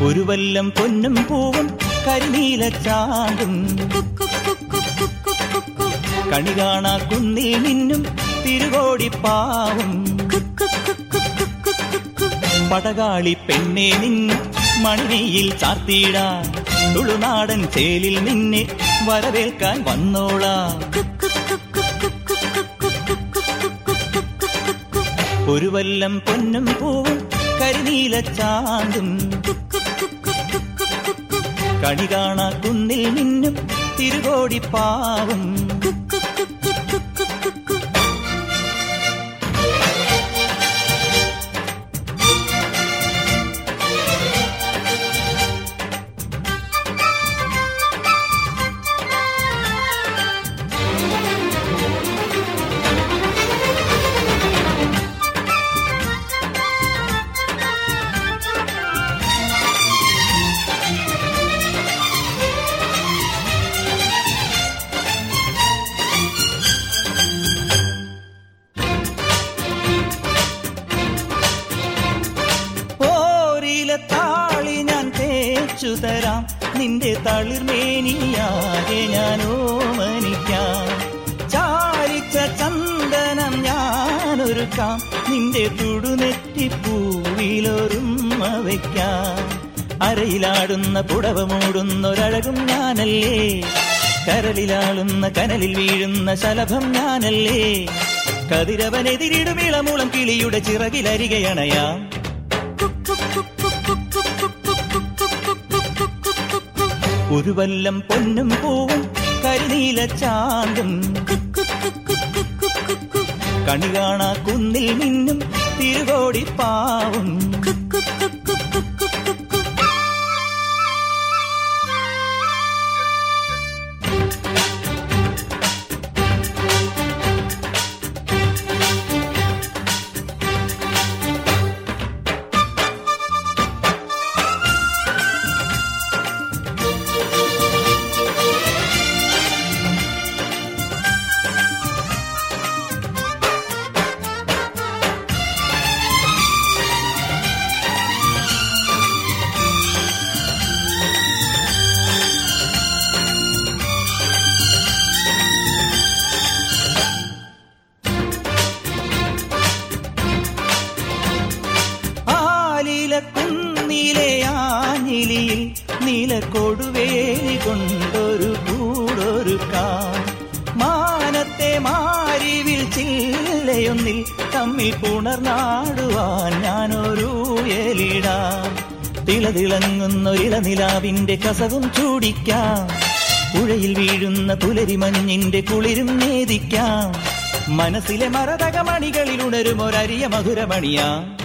ഒരു വല്ലം പൊന്നും പൂവും കരിനീല ചാണ്ടും കണി കാണാ കുന്നിൽ നിന്നും തിരുകോടിപ്പാവും പടകാളി പെണ്ണെ നിൻ മണിയിൽ ചാർത്തിയിടാൻ തുളുനാടൻ ചേലിൽ നിന്നെ വരവേൽക്കാൻ വന്നോളാം ഒരു വല്ലം പൊന്നും പൂവും കരിനീല ചാണ്ടും കണി കാണാ കുന്നിൽ നിന്നും തിരുകോടിപ്പാവും ഓരിലെ താളി ഞാൻ തേച്ചു തരാം നിന്റെ തളിർമേനിയാകെ ഞാൻ ഓമനിക്കാം ചാലിച്ച ചന്ദനം ഞാനൊരുക്കാം നിന്റെ തുടുനെറ്റിപ്പൂവിലൊരുമ വയ്ക്കാം അരയിലാടുന്ന പുടവ മൂടുന്നൊരഴകും ഞാനല്ലേ കരളിലാളുന്ന കനലിൽ വീഴുന്ന ശലഭം ഞാനല്ലേ കതിരവനെതിരിടും ഇളമൂളം കിളിയുടെ ചിറകിലരികയണയാം ഒരു വല്ലം പൊന്നും പൂവും കരിനീല ചാണ്ടും കണി കാണാ കുന്നിൽ നിന്നും തിരുകോടിപ്പാവും ആലില കുന്നിലെ ആഞ്ഞിലിയിൽ നീല കൊടുവേലി കൊണ്ടൊരു കൂടൊരു കാം മാനത്തെ മാരിവിൽ ചില്ലയൊന്നിൽ തമ്മിൽ പുണർനാടുവാൻ ഞാനൊരു എലിടാം തിളതിളങ്ങുന്നൊരിള നിലാവിന്റെ കസവും ചൂടിക്കാം പുഴയിൽ വീഴുന്ന പുലരി മഞ്ഞിന്റെ കുളിരും നേദിക്കാം മനസ്സിലെ മരതകമണികളിൽ ഉണരും ഒരരിയ മധുരമണിയാം